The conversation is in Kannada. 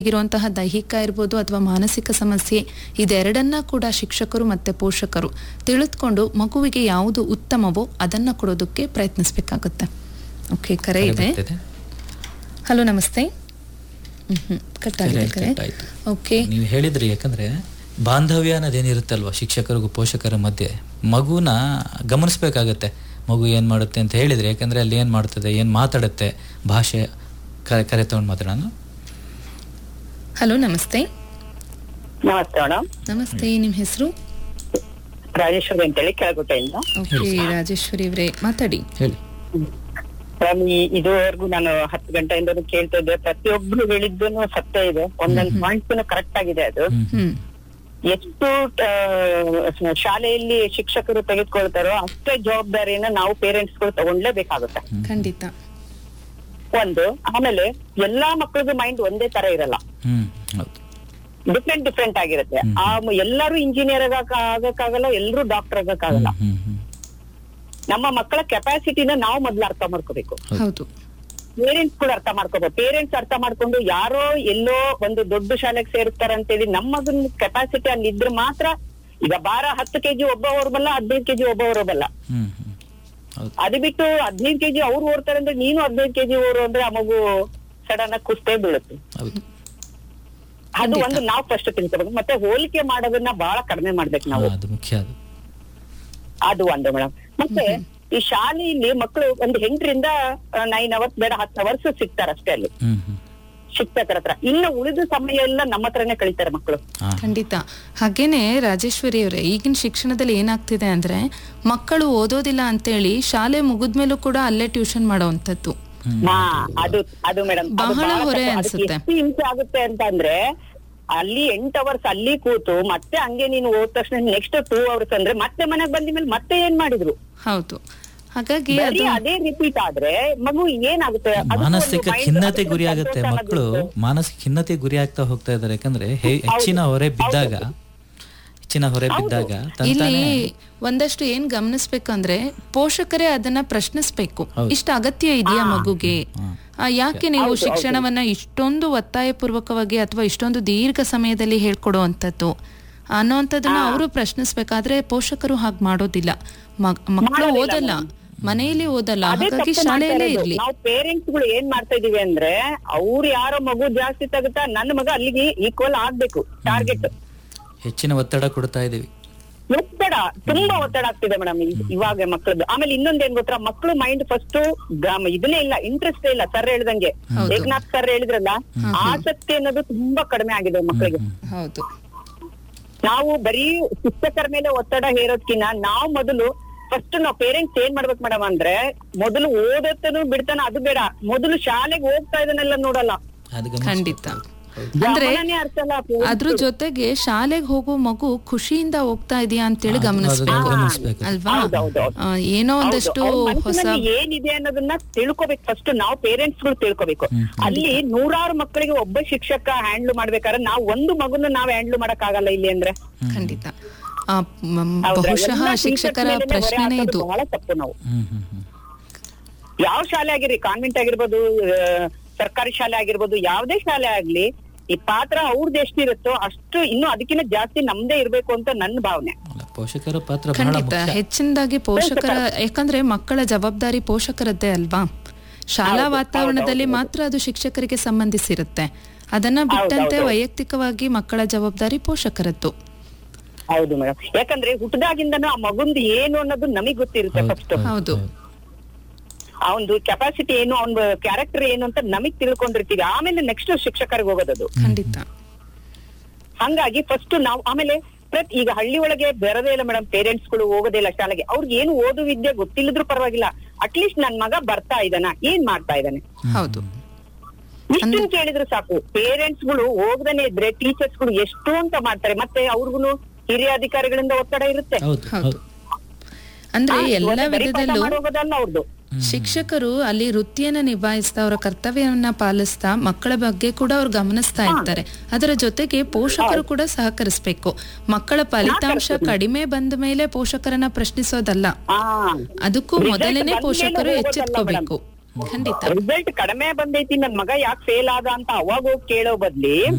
ಇರುವಂತಹ ದೈಹಿಕ ಇರ್ಬೋದು ಅಥವಾ ಮಾನಸಿಕ ಸಮಸ್ಯೆ ಇದೆರಡನ್ನ ಕೂಡ ಶಿಕ್ಷಕರು ಮತ್ತೆ ಪೋಷಕರು ತಿಳಿದುಕೊಂಡು ಮಗುವಿಗೆ ಯಾವುದು ಉತ್ತಮವೋ ಅದನ್ನ ಕೊಡೋದಕ್ಕೆ ಪ್ರಯತ್ನಿಸಬೇಕಾಗುತ್ತೆ ಓಕೆ ಕರೆ ಇದೆ ಬರ್ತಿದೆ. ಹಲೋ ನಮಸ್ತೆ ಹ್ಮ್ ಕಟ್ ಆಗಿದೆ ಕರೆ ಕರೆ ಕಟ್ ಆಯ್ತು. ಓಕೆ ನೀವು ಹೇಳಿದ್ರಿ ಯಾಕಂದ್ರೆ ಬಾಂಧವ್ಯ ಅನ್ನೋದೇನಿರುತ್ತಲ್ವ ಶಿಕ್ಷಕರಿಗೂ ಪೋಷಕರ ಮಧ್ಯೆ ಮಗುನ ಗಮನಿಸ್ಬೇಕಾಗತ್ತೆ ಮಗು ಏನ್ ಮಾಡುತ್ತೆ ಅಂತ ಹೇಳಿದ್ರಿ ಯಾಕಂದ್ರೆ ಅಲ್ಲಿ ಏನ್ ಮಾಡ್ತದೆ ಏನ್ ಮಾತಾಡುತ್ತೆ ಭಾಷೆ ಕರೆ ಕರೆ ತಗೊಂಡು ಮಾತಾಡೋಣ ಹಲೋ ನಮಸ್ತೆ ನಮಸ್ತೆ ಮೇಡಮ್ ನಮಸ್ತೆ ನಿಮ್ಮ ಹೆಸರು ರಾಜೇಶ್ವರಿ ಅಂತೇಳಿ ಕೆಳಗುಟ್ಟೆಯಿಂದ ಓಕೆ ರಾಜೇಶ್ವರಿ ಅವರೇ ಮಾತಾಡಿ ಹೇಳಿ ಮೇಡಮ್ ಈ ಇದುವರೆಗೂ ನಾನು ಹತ್ತು ಗಂಟೆಯಿಂದ ಕೇಳ್ತಾ ಇದ್ದೆ ಪ್ರತಿಯೊಬ್ರು ಹೇಳಿದ್ದು ಸತ್ಯ ಇದೆ ಒಂದೊಂದು ಪಾಯಿಂಟ್ ಕರೆಕ್ಟ್ ಆಗಿದೆ ಅದು ಹ್ಮ್ ಹ್ಮ್ ಎಷ್ಟು ಆ, ಶಾಲೆಯಲ್ಲಿ ಶಿಕ್ಷಕರು ತೆಗೆದುಕೊಳ್ತಾರೋ ಅಷ್ಟೇ ಜವಾಬ್ದಾರಿಯನ್ನ ನಾವು ಪೇರೆಂಟ್ಸ್ ಗಳು ತಗೊಂಡ್ಲೇಬೇಕಾಗುತ್ತೆ ಖಂಡಿತ ಒಂದು ಆಮೇಲೆ ಎಲ್ಲಾ ಮಕ್ಕಳಿಗೂ ಮೈಂಡ್ ಒಂದೇ ತರ ಇರಲ್ಲ ಹ್ಮ್ ಹೌದು ಡಿಫ್ರೆಂಟ್ ಡಿಫ್ರೆಂಟ್ ಆಗಿರುತ್ತೆ ಆ ಮ- ಎಲ್ಲರೂ ಇಂಜಿನಿಯರ್ ಆಗಕ್ಕಾಗಲ್ಲ ಎಲ್ಲರೂ ಡಾಕ್ಟರ್ ಆಗಕ್ಕಾಗಲ್ಲ ಹ್ಮ್ ಹ್ಮ್ ನಮ್ಮ ಮಕ್ಕಳ ಕೆಪಾಸಿಟಿನ ನಾವು ಮೊದ್ಲು ಅರ್ಥ ಮಾಡ್ಕೋಬೇಕು ಹೌದು ಪೇರೆಂಟ್ಸ್ ಕೂಡ ಅರ್ಥ ಮಾಡ್ಕೋಬೇಕು ಪೇರೆಂಟ್ಸ್ ಅರ್ಥ ಮಾಡ್ಕೊಂಡು ಯಾರೋ ಎಲ್ಲೋ ಒಂದು ದೊಡ್ಡ ಶಾಲೆಗೆ ಸೇರಿಸ್ತಾರ ಅಂತೇಳಿ ನಮ್ಮ ಮಗನ್ ಕೆಪಾಸಿಟಿ ಅಲ್ಲಿ ಇದ್ರೆ ಮಾತ್ರ ಈಗ ಬಾರ ಹತ್ತು ಕೆಜಿ ಒಬ್ಬ ಓರ್ಬಲ್ಲ ಹದಿನೈದು ಕೆಜಿ ಒಬ್ಬ ಓರಬಲ್ಲ ಹ್ಮ್ ಹ್ಮ್ ಹೌದು ಅದು ಬಿಟ್ಟು ಹದಿನೈದು ಕೆಜಿ ಅವ್ರು ಓಡ್ತಾರೆ ಅಂದ್ರೆ ನೀನು ಹದಿನೈದು ಕೆಜಿ ಓರು ಅಂದ್ರೆ ಆ ಮಗು ಸಡನ್ ಆಗಿ ಕುಸ್ತೇ ಬೀಳುತ್ತೆ ಹೌದು ಅದು ಒಂದು ನಾವು ಫಸ್ಟ್ ತಿಳ್ಕೊಬೇಕು ಮತ್ತೆ ಹೋಲಿಕೆ ಮಾಡೋದನ್ನ ಬಹಳ ಕಡಿಮೆ ಮಾಡ್ಬೇಕು ನಾವು ಹಾ, ಅದು ಮುಖ್ಯ ಅದು ಅದು ಒಂದು ಮೇಡಮ್ ಮತ್ತೆ ಈ ಶಾಲೆಯಲ್ಲಿ ಮಕ್ಕಳು ಒಂದು ಎಂಟರಿಂದ ನೈನ್ ಅವರ್ಸ್ ಬೇಡ ಹತ್ತು ಅವರ್ಸ್ ಸಿಗ್ತಾರೆ ಅಷ್ಟೇ ಅಲ್ಲಿ ಹ್ಮ್ ಹ್ಮ್ ಶಿಕ್ಷಕರ ಹತ್ರ ಇನ್ನು ಉಳಿದ ಸಮಯ ಎಲ್ಲ ನಮ್ಮ ಹತ್ರನೇ ಕಳೀತಾರೆ ಮಕ್ಕಳು ಹಾ ಖಂಡಿತ ಹಾಗೇನೆ ರಾಜೇಶ್ವರಿ ಅವರೇ ಈಗಿನ ಶಿಕ್ಷಣದಲ್ಲಿ ಏನಾಗ್ತಿದೆ ಅಂದ್ರೆ ಮಕ್ಕಳು ಓದೋದಿಲ್ಲ ಅಂತೇಳಿ ಶಾಲೆ ಮುಗಿದ್ಮೇಲೂ ಕೂಡ ಅಲ್ಲೇ ಟ್ಯೂಷನ್ ಮಾಡೋವಂಥದ್ದು ಹಾ ಅದು ಅದು ಮೇಡಮ್ ಬಹಳ ಹೊರೆ ಅನ್ಸುತ್ತೆ. ಎಷ್ಟು ಹಿಂಸೆ ಆಗುತ್ತೆ ಅಂತ ಅಂದ್ರೆ ಅಲ್ಲಿ ಎಂಟ್ ಅವರ್ಸ್ ಅಲ್ಲಿ ಕೂತು ಮತ್ತೆ ಹಂಗೆ ನೀನು ಹೋದ ತಕ್ಷಣ ನೆಕ್ಸ್ಟ್ ಟೂ ಅವರ್ಸ್ ಅಂದ್ರೆ ಮತ್ತೆ ಮನೆಗ್ ಬಂದಿದ್ಮೇಲೆ ಮತ್ತೆ ಏನ್ ಮಾಡಿದ್ರು ಹೌದು ಹಾಗಾಗಿ ಬರೀ ಅದು ಅದೇ ರಿಪೀಟ್ ಆದ್ರೆ ಮಗು ಏನಾಗುತ್ತೆ ಅದಕ್ಕೂ ಒಂದು ಮಾನಸಿಕ mind- ಖಿನ್ನತೆ ಅದಕ್ಕೂ ಗುರಿ ಆಗುತ್ತೆ ಸಂತೋಷ ಮಕ್ಕಳು ಅನ್ನೋದು ಮಾನಸಿಕ ಖಿನ್ನತೆ ಗುರಿ ಆಗ್ತಾ ಹೋಗ್ತಾ ಇದ್ದಾರೆ ಯಾಕಂದ್ರೆ ಹೆ- ಹೆಚ್ಚಿನ ಹೊರೆ ಬಿದ್ದಾಗ ಹೆಚ್ಚಿನ ಹೊರೆ ಬಿದ್ದಾಗ ಇಲ್ಲಿ ತಂತಾನೆ ಒಂದಷ್ಟು ಏನ್ ಗಮನಿಸ್ಬೇಕಂದ್ರೆ ಪೋಷಕರೇ ಅದನ್ನ ಪ್ರಶ್ನಿಸ್ಬೇಕು ಇಷ್ಟ ಅಗತ್ಯ ಇದೆಯಾ ಮಗುಗೆ ಆ, ಯಾಕೆ ನೀವು ಶಿಕ್ಷಣವನ್ನ ಇಷ್ಟೊಂದು ಒತ್ತಾಯಪೂರ್ವಕವಾಗಿ ಅಥವಾ ಇಷ್ಟೊಂದು ದೀರ್ಘ ಸಮಯದಲ್ಲಿ ಹೇಳ್ಕೊಡುವಂಥದ್ದು ಅನ್ನೋಂಥದ್ದನ್ನ ಅವರು ಪ್ರಶ್ನಿಸ್ಬೇಕಾದ್ರೆ ಪೋಷಕರು ಹಾಗೆ ಮಾಡೋದಿಲ್ಲ ಮಗ್- ಮಕ್ಕಳು ಓದಲ್ಲ ಮನೆಯಲ್ಲಿ ಓದಲ್ಲ ಅದೇ ಹಾಗಾಗಿ ತಪ್ಪು ಮಾಡ್ತಾ ಶಾಲೆಯಲ್ಲೇ ಇರೋದು. ಇರ್ಲಿ ನಾವು ಪೇರೆಂಟ್ಸ್ ಗಳು ಏನ್ ಮಾಡ್ತಾ ಇದೀವಿ ಅಂದ್ರೆ ಅವ್ರು ಯಾರೋ ಮಗು ಜಾಸ್ತಿ ತಗುತ್ತಾ ನನ್ನ ಮಗ ಅಲ್ಲಿಗೆ ಈಕ್ವಲ್ ಆಗ್ಬೇಕು ಟಾರ್ಗೆಟ್ ಹೆಚ್ಚಿನ ಒತ್ತಡ ಕೊಡ್ತಾ ಇದೀವಿ ಒತ್ತಡ ತುಂಬಾ ಒತ್ತಡ ಆಗ್ತಿದೆ ಮೇಡಮ್ ಇವಾಗ ಮಕ್ಕಳದ್ದು ಆಮೇಲೆ ಇನ್ನೊಂದೇನ್ ಗೊತ್ತಾ ಮಕ್ಕಳು ಮೈಂಡ್ ಫಸ್ಟ್ ಇದನ್ನೇ ಇಲ್ಲ ಇಂಟ್ರೆಸ್ಟ್ ಇಲ್ಲ ಸರ್ ಹೇಳ್ದಂಗೆ ಏಕನಾಥ್ ಸರ್ ಹೇಳಿದ್ರಲ್ಲ ಆಸಕ್ತಿ ಅನ್ನೋದು ತುಂಬಾ ಕಡಿಮೆ ಆಗಿದೆ ಮಕ್ಕಳಿಗೆ ಹೌದು ನಾವು ಬರೀ ಶಿಕ್ಷಕರ ಮೇಲೆ ಒತ್ತಡ ಹೇರೋದ್ಕಿನ್ನ ನಾವು ಮೊದಲು ಫಸ್ಟ್ ನಾವು ಪೇರೆಂಟ್ಸ್ ಏನ್ ಮಾಡ್ಬೇಕು ಮೇಡಮ್ ಅಂದ್ರೆ ಮೊದಲು ಓದತ್ತನು ಬಿಡ್ತಾನ ಅದು ಬೇಡ ಮೊದಲು ಶಾಲೆಗೆ ಹೋಗ್ತಾ ಇದನ್ನೆಲ್ಲ ನೋಡಲ್ಲ ಅದು ಗಮನಿಸ್ಬೇಕು. ಖಂಡಿತ ಅಂದ್ರೆ ಗಮನನೇ ಅರ್ಥಲ್ಲ parents ಅದ್ರ ಜೊತೆಗೆ ಶಾಲೆಗೆ ಹೋಗೋ ಮಗು ಖುಷಿಯಿಂದ ಹೋಗ್ತಾ ಇದೆಯಾ ಅಂತೇಳಿ ಗಮನಿಸ್ಬೇಕು ಗಮನಿಸ್ಬೇಕು. ಅಲ್ವಾ ಹೌದೌದು. ಆ, ಏನೋ ಒಂದಷ್ಟು ಅವ್ರ ಹೊಸ ಮನಸ್ಸಿನಲ್ಲಿ ಏನಿದೆ ಅನ್ನೋದನ್ನ ತಿಳ್ಕೊಬೇಕು ಫಸ್ಟ್ ನಾವು ಪೇರೆಂಟ್ಸ್ ಗಳು ತಿಳ್ಕೊಬೇಕು ಅಲ್ಲಿ ನೂರಾರು ಮಕ್ಕಳಿಗೆ ಒಬ್ಬ ಶಿಕ್ಷಕ ಹ್ಯಾಂಡ್ಲ್ ಮಾಡ್ಬೇಕಾದ್ರೆ ನಾವು ಒಂದು ಮಗುನ ನಾವ್ ಹ್ಯಾಂಡ್ಲ್ ಮಾಡಕ್ ಆಗಲ್ಲ ಇಲ್ಲಿ ಅಂದ್ರೆ ಖಂಡಿತ ಆ, ಮ್, ಹೌದ್ರಾ? ಬಹುಶಃ ಎಲ್ಲ teachers ಶಿಕ್ಷಕರ ಮೇಲೆನೆ ಹೊರೆ ಪ್ರಶ್ನೆನೇ ಹಾಕೋದು ಇದು ಬಹಳ ತಪ್ಪು ನಾವು ಹ್ಮ್ ಹ್ಮ್ ಹ್ಮ್ ಯಾವ ಶಾಲೆ ಆಗಿರ್ಲಿ ಕಾನ್ವೆಂಟ್ ಆಗಿರ್ಬೋದು ಆ, ಸರ್ಕಾರಿ ಶಾಲೆ ಆಗಿರ್ಬೋದು ಯಾವ್ದೇ ಶಾಲೆ ಆಗ್ಲಿ ಈ ಪಾತ್ರ ಅವ್ರದ್ದು ಎಷ್ಟಿರುತ್ತೋ ಅಷ್ಟು ಇನ್ನು ಅದಕ್ಕಿಂತ ಜಾಸ್ತಿ ನಮ್ದೇ ಇರ್ಬೇಕು ಅಂತ ನನ್ನ ಭಾವನೆ ಅಲ್ಲ, ಪೋಷಕರ ಪಾತ್ರ ಬಹಳ ಖಂಡಿತ ಮುಖ್ಯ ಹೆಚ್ಚಿನದಾಗಿ ಪೋಷಕರ ಯಾಕಂದ್ರೆ ಮಕ್ಕಳ ಜವಾಬ್ದಾರಿ ಪೋಷಕರದ್ದೇ ಅಲ್ವಾ ಶಾಲಾ ವಾತಾವರಣದಲ್ಲಿ ಮಾತ್ರ ಅದು ಶಿಕ್ಷಕರಿಗೆ ಸಂಬಂಧಿಸಿರುತ್ತೆ ಅದನ್ನ ಬಿಟ್ಟಂತೆ ವೈಯಕ್ತಿಕವಾಗಿ ಮಕ್ಕಳ ಜವಾಬ್ದಾರಿ ಪೋಷಕರದ್ದು ಹೌದು ಮೇಡಮ್ ಯಾಕಂದ್ರೆ ಹುಟ್ಟದಾಗಿಂದನೂ ಆ ಮಗುಂದು ಏನು ಅನ್ನೋದು ನಮಗ್ ಗೊತ್ತಿರುತ್ತೆ ಫಸ್ಟ್ ಹೌದು ಅವನದು ಕೆಪಾಸಿಟಿ ಏನು ಅವನ ಕ್ಯಾರೆಕ್ಟರ್ ಏನು ಅಂತ ನಮಗ್ ತಿಳ್ಕೊಂಡಿರ್ತೀವಿ ಆಮೇಲೆ ನೆಕ್ಸ್ಟ್ ಶಿಕ್ಷಕರಿಗೆ ಹೋಗೋದದು ಖಂಡಿತ ಹಂಗಾಗಿ ಫಸ್ಟ್ ನಾವು ಆಮೇಲೆ ಪ್ರತಿ ಈಗ ಹಳ್ಳಿ ಒಳಗೆ ಬರದೇ ಇಲ್ಲ ಮೇಡಮ್ ಪೇರೆಂಟ್ಸ್ ಗಳು ಹೋಗೋದೇ ಇಲ್ಲ ಶಾಲೆಗೆ ಅವ್ರಿಗೆ ಏನು ಓದು ವಿದ್ಯೆ ಗೊತ್ತಿಲ್ಲದ್ರು ಪರವಾಗಿಲ್ಲ ಅಟ್ಲೀಸ್ಟ್ ನನ್ ಮಗ ಬರ್ತಾ ಇದ್ದಾನ ಏನ್ ಮಾಡ್ತಾ ಇದ್ದಾನೆ ಹೌದು ಇಷ್ಟನ್ ಕೇಳಿದ್ರು ಸಾಕು ಪೇರೆಂಟ್ಸ್ ಗಳು ಹೋಗದೇನೆ ಇದ್ರೆ ಟೀಚರ್ಸ್ ಗಳು ಎಷ್ಟು ಅಂತ ಮಾಡ್ತಾರೆ ಮತ್ತೆ ಅವ್ರಿಗೂ ಹಿರಿಯ ಅಧಿಕಾರಿಗಳಿಂದ ಒತ್ತಡ ಇರುತ್ತೆ ಹೌದು ಹೌದು ಅಂದ್ರೆ ಎಲ್ಲ ಒಂದೇ ಬರೀ ಪಾಠ ವಿಧದಲ್ಲೂ ಮಾಡೋದಲ್ಲ ಅವ್ರದ್ದು ಶಿಕ್ಷಕರು ಅಲ್ಲಿ ವೃತ್ತಿಯನ್ನ ನಿಭಾಯಿಸ್ತಾ ಅವರ ಕರ್ತವ್ಯವನ್ನ ಪಾಲಿಸ್ತಾ ಮಕ್ಕಳ ಬಗ್ಗೆ ಕೂಡ ಅವ್ರು ಗಮನಿಸ್ತಾ ಇರ್ತಾರೆ ಅದರ ಜೊತೆಗೆ ಪೋಷಕರು ಕೂಡ ಸಹಕರಿಸ್ಬೇಕು ಮಕ್ಕಳ ಫಲಿತಾಂಶ ಕಡಿಮೆ ಬಂದ ಮೇಲೆ ಪೋಷಕರನ್ನ ಪ್ರಶ್ನಿಸೋದಲ್ಲ ಹಾ ಅದಕ್ಕೂ Result ಮೊದಲೇನೆ ಬಂದ್ಮೇಲೆ ಪೋಷಕರು ಹೋಗೋದಲ್ಲ ಎಚ್ಚೆತ್ಕೋಬೇಕು ಖಂಡಿತ ರಿಸಲ್ಟ್ ಕಡಿಮೆ ಬಂದೈತಿ ನನ್ ಮಗ ಯಾಕೆ ಫೇಲ್ ಆದ ಅಂತ ಅವಾಗ ಹೋಗಿ ಕೇಳೋ ಬದ್ಲಿ